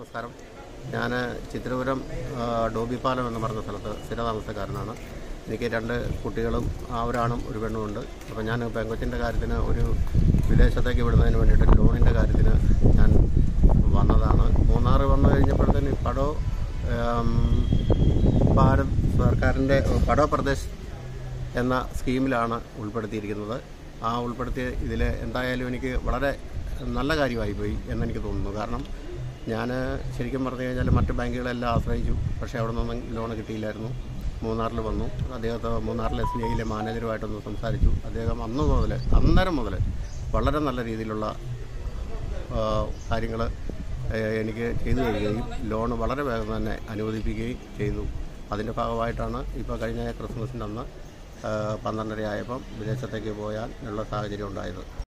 നമസ്കാരം ഞാൻ ചിത്രപുരം ആ, ഡോബിപ്പാലം എന്ന് പറഞ്ഞ സ്ഥലത്ത് സ്ഥിരതാമസക്കാരനാണ് എനിക്ക് രണ്ട് കുട്ടികളും ആ, ഒരാണും ഒരു പെണ്ണുമുണ്ട് അപ്പോൾ ഞാൻ പെങ്കൊച്ചിൻ്റെ കാര്യത്തിന് ഒരു വിദേശത്തേക്ക് വിടുന്നതിന് വേണ്ടിയിട്ട് ലോണിൻ്റെ കാര്യത്തിന് ഞാൻ വന്നതാണ് മൂന്നാർ വന്നു കഴിഞ്ഞപ്പോഴത്തേന് പടോ ആം, ഭാരത് സർക്കാരിൻ്റെ പടോ പ്രദേശ് എന്ന സ്കീമിലാണ് ഉൾപ്പെടുത്തിയിരിക്കുന്നത് ആ ഉൾപ്പെടുത്തിയ ഇതിൽ എന്തായാലും എനിക്ക് വളരെ നല്ല കാര്യമായി പോയി എന്നെനിക്ക് തോന്നുന്നു കാരണം ഞാൻ ശരിക്കും പറഞ്ഞു കഴിഞ്ഞാൽ മറ്റ് ബാങ്കുകളെല്ലാം ആശ്രയിച്ചു പക്ഷേ അവിടെ നിന്നൊന്നും ലോൺ കിട്ടിയില്ലായിരുന്നു മൂന്നാറിൽ വന്നു അദ്ദേഹത്തെ മൂന്നാറിലെ എസ് ബി ഐയിലെ മാനേജറുമായിട്ടൊന്ന് സംസാരിച്ചു അദ്ദേഹം അന്ന് മുതൽ അന്നേരം മുതൽ വളരെ നല്ല രീതിയിലുള്ള കാര്യങ്ങൾ എനിക്ക് ചെയ്തു തരികയും ലോൺ വളരെ വേഗം തന്നെ അനുവദിപ്പിക്കുകയും ചെയ്തു അതിൻ്റെ ഭാഗമായിട്ടാണ് ഇപ്പോൾ കഴിഞ്ഞ ക്രിസ്മസിൻ്റെ അന്ന് ആ, പന്ത്രണ്ടര ആയപ്പം വിദേശത്തേക്ക് പോയാൽ ഉള്ള സാഹചര്യം ഉണ്ടായത്